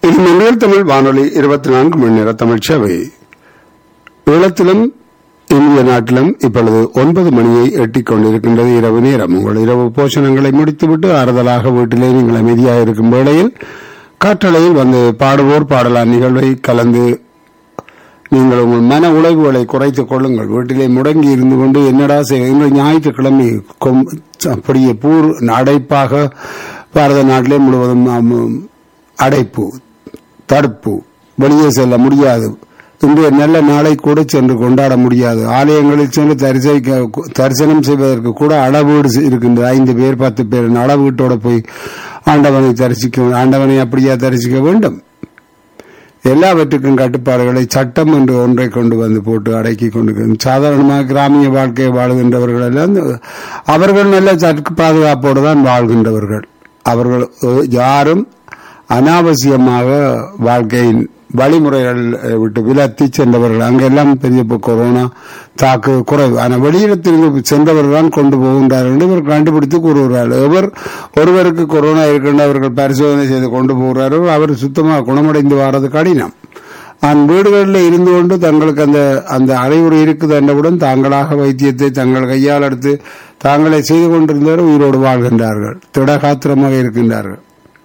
இது மன்றியல் தமிழ் வானொலி இருபத்தி நான்கு மணி நேர தமிழ் சேவை ஈழத்திலும் இந்திய நாட்டிலும் இப்பொழுது ஒன்பது மணியை எட்டிக் கொண்டிருக்கின்றது இரவு நேரம் உங்கள் இரவு போஷணங்களை முடித்துவிட்டு ஆறுதலாக வீட்டிலே நீங்கள் அமைதியாக இருக்கும் வேளையில் காற்றலையில் வந்து பாடுவோர் பாடலாம் நிகழ்வை கலந்து நீங்கள் உங்கள் மன உழைவுகளை குறைத்துக் கொள்ளுங்கள் வீட்டிலே முடங்கி இருந்து கொண்டு என்னடா செய்ய இன்று ஞாயிற்றுக்கிழமை கொம்- அப்படியே பூர் அடைப்பாக பாரத நாட்டிலே முழுவதும் ஆம், அடைப்பு தடுப்பு வெளியே செல்ல முடியாது இன்றைய நல்ல நாளை கூட சென்று கொண்டாட முடியாது ஆலயங்களில் சென்று தரிசிக்க தரிசனம் செய்வதற்கு கூட அளவீடு இருக்கின்றது ஐந்து பேர் பத்து பேர் அளவீட்டோட போய் ஆண்டவனை தரிசிக்க ஆண்டவனை அப்படியா தரிசிக்க வேண்டும் எல்லாவற்றுக்கும் கட்டுப்பாடுகளை சட்டம் என்று ஒன்றை கொண்டு வந்து போட்டு அடக்கி கொண்டு சாதாரணமாக கிராமிய வாழ்க்கையை வாழ்கின்றவர்கள் எல்லாம் அவர்கள் நல்ல சட்ட பாதுகாப்போடு தான் வாழ்கின்றவர்கள் அவர்கள் அஹ், யாரும் அனாவசியமாக வாழ்க்கையின் வழிமுறைகள் அஹ், விட்டு விலத்தி சென்றவர்கள் அங்கெல்லாம் பெரிய இப்ப கொரோனா தாக்கு குறைவு ஆனால் வெளியிடத்திற்கு சென்றவர்கள் தான் கொண்டு போகின்றார்கள் என்று இவர் கண்டுபிடித்து கூறுகிறார்கள் எவர் ஒருவருக்கு கொரோனா இருக்கின்றவர்கள் பரிசோதனை செய்து கொண்டு போகிறார்கள் அவர் சுத்தமாக குணமடைந்து வாரது கடினம் அந்த வீடுகளில் இருந்து கொண்டு தங்களுக்கு அந்த அந்த அறிவுரை இருக்குது என்றவுடன் தாங்களாக வைத்தியத்தை தங்கள் கையால் எடுத்து தாங்களே செய்து கொண்டிருந்தவர் உயிரோடு வாழ்கின்றார்கள் திடகாத்திரமாக இருக்கின்றார்கள்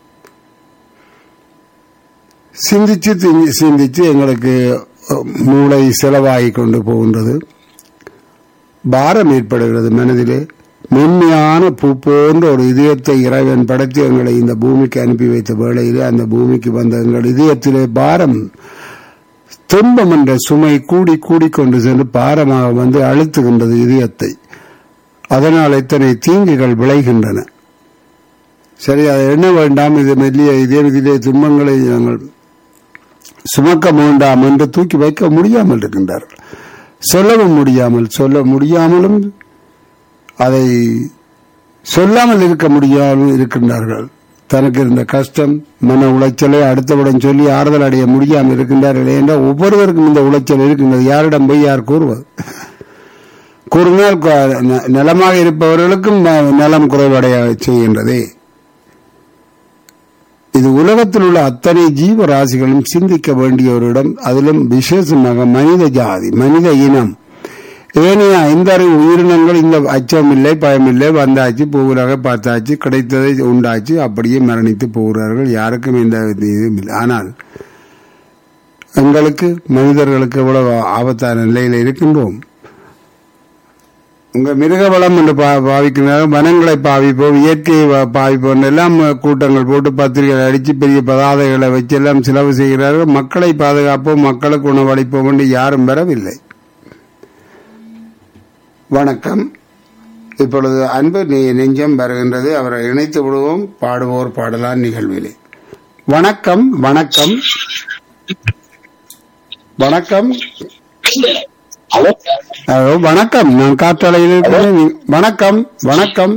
சிந்திச்சு தி- சிந்திச்சு எங்களுக்கு அஹ், மூளை செலவாகி கொண்டு போகின்றது பாரம் ஏற்படுகிறது மனதிலே மென்மையான பூ போன்ற ஒரு இதயத்தை இறைவன் படைத்து எங்களை இந்த பூமிக்கு அனுப்பி வைத்த வேளையிலே அந்த பூமிக்கு வந்த எங்கள் இதயத்திலே பாரம் துன்பம் என்ற சுமை கூடி கூடிக்கொண்டு சென்று பாரமாக வந்து அழுத்துகின்றது இதயத்தை அதனால் இத்தனை தீங்குகள் விளைகின்றன சரி அதை எண்ண வேண்டாம் இது மெல்லிய இதே இதிலே துன்பங்களை நாங்கள் சுமக்க வேண்டாம் என்று தூக்கி வைக்க முடியாமல் இருக்கின்றார்கள் சொல்லவும் முடியாமல் சொல்ல முடியாமலும் அதை சொல்லாமல் இருக்க முடியாமல் இருக்கின்றார்கள் தனக்கு இருந்த கஷ்டம் மன உளைச்சலை அடுத்தவுடன் சொல்லி ஆறுதல் அடைய முடியாமல் இருக்கின்றார்கள் என்றால் ஒவ்வொருவருக்கும் இந்த உளைச்சல் இருக்கின்றது யாரிடம் போய் யார் கூறுவது கூறினால் க- ந- நலமாக இருப்பவர்களுக்கும் ந- நலம் குறைவடைய செய்கின்றதே இது உலகத்தில் உள்ள அத்தனை ஜீவராசிகளும் சிந்திக்க வேண்டிய ஒரு இடம் அதிலும் விசேஷமாக மனித ஜாதி மனித இனம் ஏனைய ஐந்தாறு உயிரினங்கள் இந்த அச்சம் இல்லை பயம் இல்லை வந்தாச்சு பூவுலக பார்த்தாச்சு கிடைத்ததை உண்டாச்சு அப்படியே மரணித்து போகிறார்கள் யாருக்கும் எந்த இதுவும் இல்லை ஆனால் எங்களுக்கு மனிதர்களுக்கு எவ்வளவு ஆபத்தான நிலையில் இருக்கின்றோம் உங்க மிருக வளம் என்று பா- பாவிக்கிறார்கள் வனங்களை பாவிப்போம் இயற்கையை வா- பாவிப்போம் எல்லாம் கூட்டங்கள் போட்டு பத்திரிகை அடிச்சு பெரிய பதாதைகளை வச்சு எல்லாம் செலவு செய்கிறார்கள் மக்களை பாதுகாப்போம் மக்களுக்கு உணவளிப்போம் என்று யாரும் வரவில்லை வணக்கம் இப்பொழுது அன்பு நெ- நெஞ்சம் வருகின்றது அவரை இணைத்து விடுவோம் பாடுவோர் பாடலாம் நிகழ்விலே வணக்கம் வணக்கம் வணக்கம் ஹலோ வணக்கம் நான் காற்றாலையில் இருக்கிறேன் நீ- வணக்கம் வணக்கம்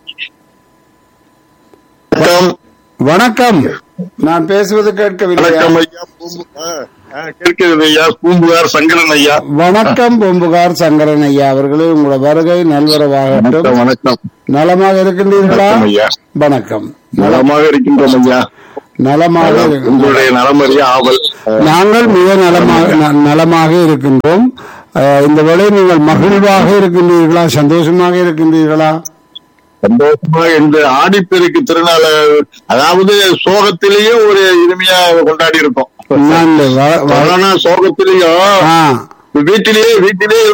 வணக்கம் வணக்கம் நான் பேசுவது கேட்கவில்லையா வணக்கம் ஐயா பூம்பு ஆ, ஆ, கேட்கிறது ஐயா பூம்புகார் சங்கரன் ஐயா வணக்கம் பூம்புகார் சங்கரன் ஐயா அவர்களே உங்களோட வருகை நல்வரவாகட்டும் வணக்கம் வணக்கம் நலமாக இருக்கின்றீர்களா வணக்கம் ஐயா வணக்கம் நலமாக இருக்கின்றோம் ஐயா நலமாக இரு- உங்களுடைய நலமறிய ஆவல் நாங்கள் மிக நலமாக ந- நலமாக இருக்கின்றோம் அஹ், இந்த வேளை நீங்கள் மகிழ்வாக இருக்கின்றீர்களா சந்தோஷமாக இருக்கின்றீர்களா சந்தோஷமா இந்த ஆடிப்பெருக்கு திருநாள அதாவது சோகத்திலேயே ஒரு இனிமையா கொண்டாடி இருக்கோம் நான் இந்த வ- வ- கொரோனா சோகத்திலேயும் ஆ வீட்டிலேயே வீட்டிலேயே